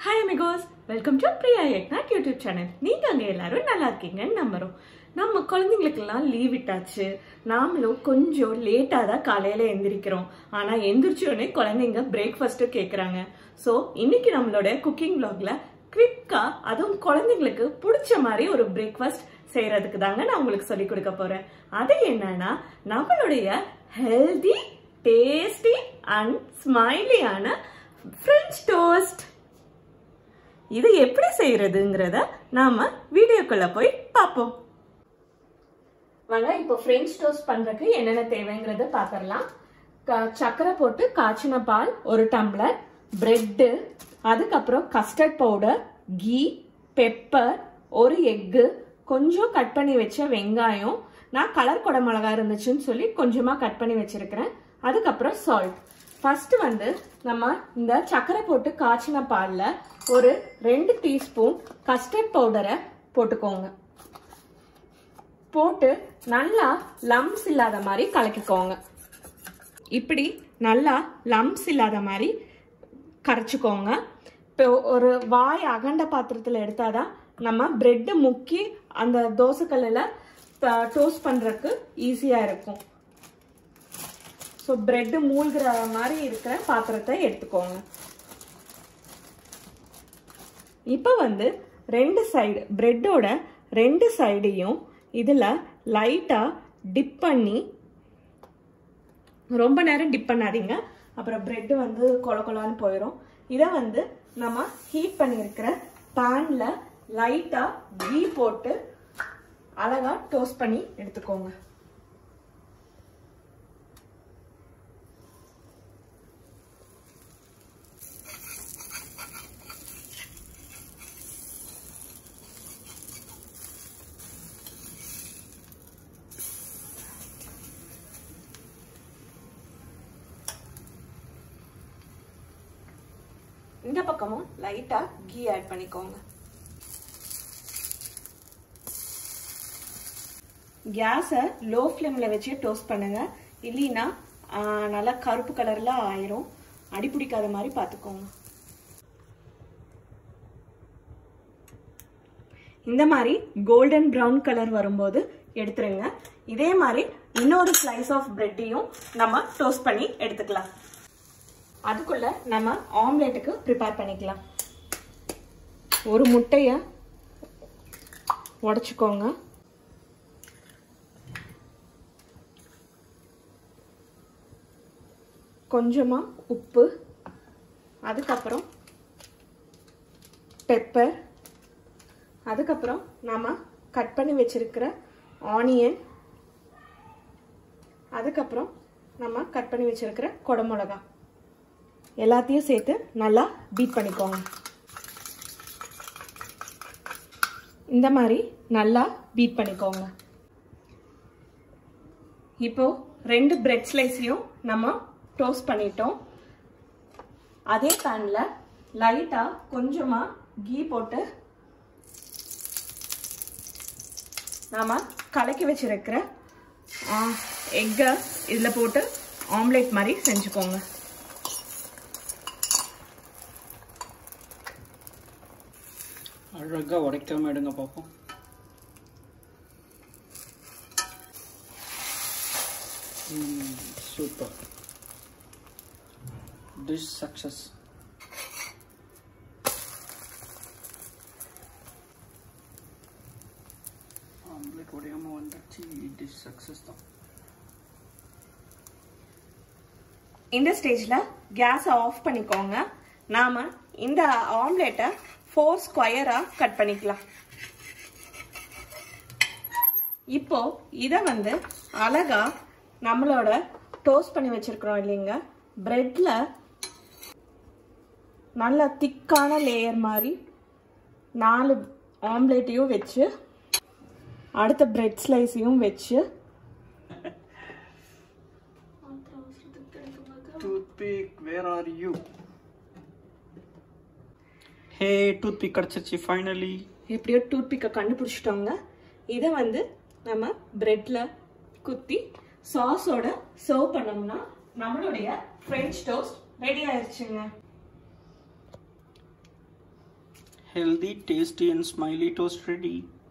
Hi amigos welcome to Priya எட்நாட் YouTube channel நீங்க அங்க எல்லாரும் நல்லா இருக்கீங்கன்னு நம்புறோம் நம்ம குழந்தைங்களுக்கெல்லாம் லீவ் விட்டாச்சு நாமளும் கொஞ்சம் லேட்டா தான் காலையில எந்திரிக்கிறோம் ஆனா எந்திரிச்ச உடனே குழந்தைங்க பிரேக்ஃபாஸ்ட் கேக்குறாங்க ஸோ இன்னைக்கு நம்மளோட குக்கிங் vlogல குவிக்கா அதுவும் குழந்தைங்களுக்கு பிடிச்ச மாதிரி ஒரு பிரேக்ஃபாஸ்ட் செய்யறதுக்கு தாங்க நான் உங்களுக்கு சொல்லி கொடுக்க போறேன் அது என்னன்னா நம்மளுடைய ஹெல்தி டேஸ்டி அண்ட் ஸ்மைலியான ஃப்ரெஞ்ச் டோஸ்ட் இது எப்படி செய்யறதுங்கிறத நாம வீடியோக்குள்ள போய் பார்ப்போம் வாங்க இப்போ ஃப்ரெஞ்ச் டோஸ்ட் பண்றதுக்கு என்னென்ன தேவைங்கிறத பார்த்துடலாம் க- சர்க்கரை போட்டு காய்ச்சின பால் ஒரு டம்ளர் பிரெட்டு அதுக்கப்புறம் கஸ்டர்ட் பவுடர் கீ பெப்பர் ஒரு எக்கு கொஞ்சம் கட் பண்ணி வச்ச வெங்காயம் நான் கலர் கொடை மிளகா இருந்துச்சுன்னு சொல்லி கொஞ்சமாக கட் பண்ணி வச்சிருக்கிறேன் அதுக்கப்புறம் சால்ட் ஃபர்ஸ்ட் வந்து நம்ம இந்த சர்க்கரை போட்டு காய்ச்சின பாலில் ஒரு ரெண்டு டீஸ்பூன் கஸ்டர்ட் பவுடரை போட்டுக்கோங்க போட்டு நல்லா லம்ஸ் இல்லாத மாதிரி கலக்கிக்கோங்க இப்படி நல்லா லம்ஸ் இல்லாத மாதிரி கரைச்சிக்கோங்க இப்போ ஒரு வாய் அகண்ட பாத்திரத்தில் எடுத்தாதான் நம்ம பிரெட்டு முக்கி அந்த தோசைக்கல்லில் டோஸ்ட் பண்ணுறதுக்கு ஈஸியாக இருக்கும் ஸோ பிரெட்டு மூழ்கிற மாதிரி இருக்கிற பாத்திரத்தை எடுத்துக்கோங்க இப்போ வந்து ரெண்டு சைடு பிரெட்டோட ரெண்டு சைடையும் இதில் லைட்டாக டிப் பண்ணி ரொம்ப நேரம் டிப் பண்ணாதீங்க அப்புறம் பிரெட்டு வந்து கொல கொலான்னு போயிடும் இதை வந்து நம்ம ஹீட் பண்ணியிருக்கிற பேனில் லைட்டாக கீ போட்டு அழகாக டோஸ்ட் பண்ணி எடுத்துக்கோங்க இந்த பக்கமும் லைட்டா கீ ஆட் பண்ணிக்கோங்க கேஸை லோ ஃப்ளேமில் வச்சு டோஸ்ட் பண்ணுங்க இல்லைன்னா ஆஹ், நல்லா கருப்பு கலர்ல ஆயிரும் அடி பிடிக்காத மாதிரி பார்த்துக்கோங்க இந்த மாதிரி கோல்டன் ப்ரௌன் கலர் வரும்போது எடுத்துருங்க இதே மாதிரி இன்னொரு ஸ்லைஸ் ஆஃப் பிரெட்டையும் நம்ம டோஸ்ட் பண்ணி எடுத்துக்கலாம் அதுக்குள்ள நம்ம ஆம்லெட்டுக்கு ப்ரிப்பேர் பண்ணிக்கலாம் ஒரு முட்டையை உடச்சிக்கோங்க கொஞ்சமாக உப்பு அதுக்கப்புறம் பெப்பர் அதுக்கப்புறம் நாம் கட் பண்ணி வச்சிருக்கிற ஆனியன் அதுக்கப்புறம் நம்ம கட் பண்ணி வச்சிருக்கிற குடமிளகா எல்லாத்தையும் சேர்த்து நல்லா பீட் பண்ணிக்கோங்க இந்த மாதிரி நல்லா பீட் பண்ணிக்கோங்க இப்போ ரெண்டு பிரெட் ஸ்லைஸையும் நம்ம டோஸ்ட் பண்ணிட்டோம் அதே பேனில் லைட்டாக கொஞ்சமாக கீ போட்டு நாம் கலக்கி வச்சிருக்கிற எக்கை இதில் போட்டு ஆம்லேட் மாதிரி செஞ்சுக்கோங்க அழகா உடைக்காம எடுங்க பார்ப்போம் சூப்பர் டிஷ் சக்சஸ் ஆம்லெட் உடையாம வந்துச்சு டிஷ் சக்சஸ் தான் இந்த ஸ்டேஜில் கேஸை ஆஃப் பண்ணிக்கோங்க நாம் இந்த ஆம்லெட்டை ஃபோர் ஸ்கொயராக கட் பண்ணிக்கலாம் இப்போ இதை வந்து அழகா நம்மளோட டோஸ்ட் பண்ணி வச்சிருக்கிறோம் இல்லைங்க பிரெட்ல நல்ல திக்கான லேயர் மாதிரி நாலு ஆம்லேட்டையும் வச்சு அடுத்த பிரெட் ஸ்லைஸையும் வச்சு toothpick where are you hey toothpick கிடச்சிருச்சு ஃபைனலி எப்படியோ டூத் பிக்கை கண்டுபிடிச்சிட்டோங்க இதை வந்து நம்ம பிரெட்ல குத்தி சாஸோட சர்வ் பண்ணோம்னா நம்மளுடைய ஃப்ரெஞ்ச் டோஸ்ட் ரெடி ஆயிருச்சுங்க Healthy, tasty and smiley toast ready.